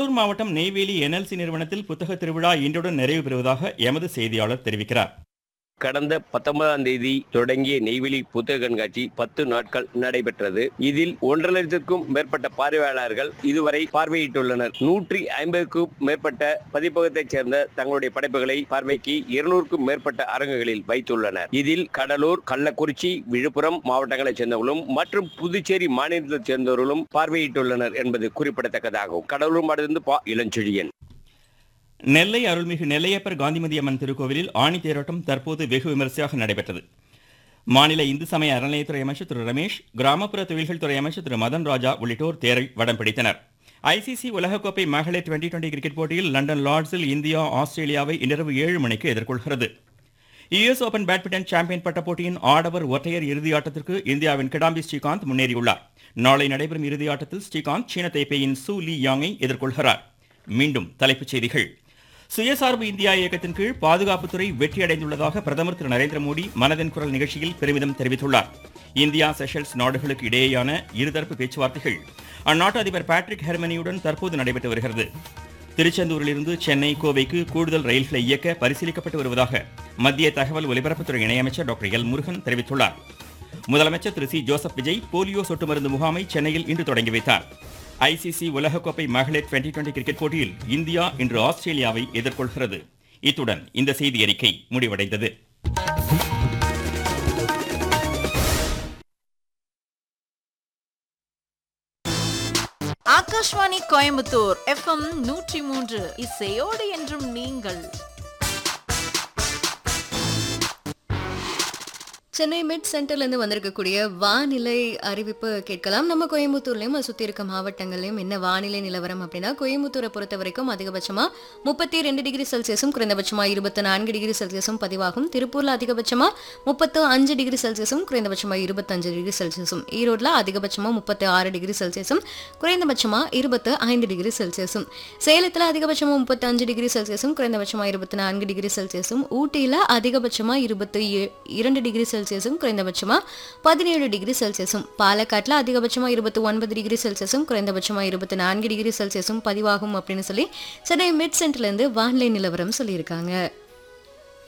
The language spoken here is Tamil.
கடலூர் மாவட்டம் நெய்வேலி என்எல்சி நிறுவனத்தில் புத்தக திருவிழா இன்றுடன் நிறைவு பெறுவதாக எமது செய்தியாளர் தெரிவிக்கிறார் கடந்த பத்தொன்பதாம் தேதி தொடங்கிய நெய்வேலி புத்தக கண்காட்சி பத்து நாட்கள் நடைபெற்றது இதில் ஒன்றரை லட்சத்திற்கும் மேற்பட்ட பார்வையாளர்கள் இதுவரை பார்வையிட்டுள்ளனர் நூற்றி ஐம்பதுக்கும் மேற்பட்ட பதிப்பகத்தைச் சேர்ந்த தங்களுடைய படைப்புகளை பார்வைக்கு இருநூறுக்கும் மேற்பட்ட அரங்குகளில் வைத்துள்ளனர் இதில் கடலூர் கள்ளக்குறிச்சி விழுப்புரம் மாவட்டங்களைச் சேர்ந்தவர்களும் மற்றும் புதுச்சேரி மாநிலத்தைச் சேர்ந்தவர்களும் பார்வையிட்டுள்ளனர் என்பது குறிப்பிடத்தக்கதாகும் கடலூர் மாவட்டத்திலிருந்து பா இளஞ்செழியன் நெல்லை அருள்மிகு நெல்லையப்பர் காந்திமதி அம்மன் திருக்கோவிலில் ஆணி தேரோட்டம் தற்போது வெகு விமரிசையாக நடைபெற்றது மாநில இந்து சமய அறநிலையத்துறை அமைச்சர் திரு ரமேஷ் கிராமப்புற தொழில்கள் துறை அமைச்சர் திரு மதன் ராஜா உள்ளிட்டோர் தேரை வடம் பிடித்தனர் ஐசிசி உலகக்கோப்பை மகளிர் டுவெண்டி டுவெண்டி கிரிக்கெட் போட்டியில் லண்டன் லார்ட்ஸில் இந்தியா ஆஸ்திரேலியாவை இன்றிரவு ஏழு மணிக்கு எதிர்கொள்கிறது யுஎஸ் ஓபன் பேட்மிண்டன் சாம்பியன் பட்ட போட்டியின் ஆடவர் ஒற்றையர் இறுதி ஆட்டத்திற்கு இந்தியாவின் கிடாம்பி ஸ்ரீகாந்த் முன்னேறியுள்ளார் நாளை நடைபெறும் இறுதி ஆட்டத்தில் ஸ்ரீகாந்த் சீன தைப்பேயின் சூ லீ யாங்கை எதிர்கொள்கிறார் மீண்டும் தலைப்புச் செய்திகள் சுயசார்பு இந்தியா இயக்கத்தின் கீழ் பாதுகாப்புத்துறை வெற்றியடைந்துள்ளதாக பிரதமர் திரு நரேந்திர மோடி மனதின் குரல் நிகழ்ச்சியில் பெருமிதம் தெரிவித்துள்ளார் இந்தியா செஷல்ஸ் நாடுகளுக்கு இடையேயான இருதரப்பு பேச்சுவார்த்தைகள் அந்நாட்டு அதிபர் பேட்ரிக் ஹெர்மனியுடன் தற்போது நடைபெற்று வருகிறது திருச்செந்தூரிலிருந்து சென்னை கோவைக்கு கூடுதல் ரயில்களை இயக்க பரிசீலிக்கப்பட்டு வருவதாக மத்திய தகவல் ஒலிபரப்புத்துறை இணையமைச்சர் டாக்டர் எல் முருகன் தெரிவித்துள்ளார் முதலமைச்சர் Thiru C Joseph Vijay polio சொட்டு மருந்து முகாமை சென்னையில் இன்று தொடங்கி வைத்தார் ஐசிசி உலகக்கோப்பை மகளிர் டுவெண்டி டுவெண்டி கிரிக்கெட் போட்டியில் இந்தியா இன்று ஆஸ்திரேலியாவை எதிர்கொள்கிறது இத்துடன் இந்த செய்தி அறிக்கை முடிவடைந்தது ஆகாஷ்வாணி கோயம்புத்தூர் எஃப்எம் நூற்றி மூன்று இசையோடு என்றும் நீங்கள் சென்னை மிட் சென்டர்லேருந்து வந்திருக்கக்கூடிய வானிலை அறிவிப்பு கேட்கலாம் நம்ம கோயம்புத்தூர்லையும் அதை சுற்றி இருக்க மாவட்டங்கள்லையும் என்ன வானிலை நிலவரம் அப்படின்னா கோயம்புத்தூரை பொறுத்த வரைக்கும் அதிகபட்சமாக முப்பத்தி ரெண்டு டிகிரி செல்சியஸும் குறைந்தபட்சமாக இருபத்தி நான்கு டிகிரி செல்சியஸும் பதிவாகும் திருப்பூரில் அதிகபட்சமாக முப்பத்து அஞ்சு டிகிரி செல்சியஸும் குறைந்தபட்சமாக இருபத்தஞ்சு டிகிரி செல்சியஸும் ஈரோட்டில் அதிகபட்சமாக முப்பத்தி ஆறு டிகிரி செல்சியஸும் குறைந்தபட்சமாக இருபத்து ஐந்து டிகிரி செல்சியஸும் சேலத்தில் அதிகபட்சமாக முப்பத்தி அஞ்சு டிகிரி செல்சியஸும் குறைந்தபட்சமாக இருபத்தி நான்கு டிகிரி செல்சியஸும் ஊட்டியில் அதிகபட்சமாக இருபத்தி இரண்டு டிகிரி செல்சியஸும் குறைந்தபட்சமாக பதினேழு டிகிரி செல்சியஸும் பாலக்காட்டில் அதிகபட்சமாக இருபத்தி ஒன்பது டிகிரி செல்சியஸும் குறைந்தபட்சமாக இருபத்தி நான்கு டிகிரி செல்சியஸும் பதிவாகும் அப்படின்னு சொல்லி சென்னை மிட் சென்டர்லேருந்து வானிலை நிலவரம் சொல்லியிருக்காங்க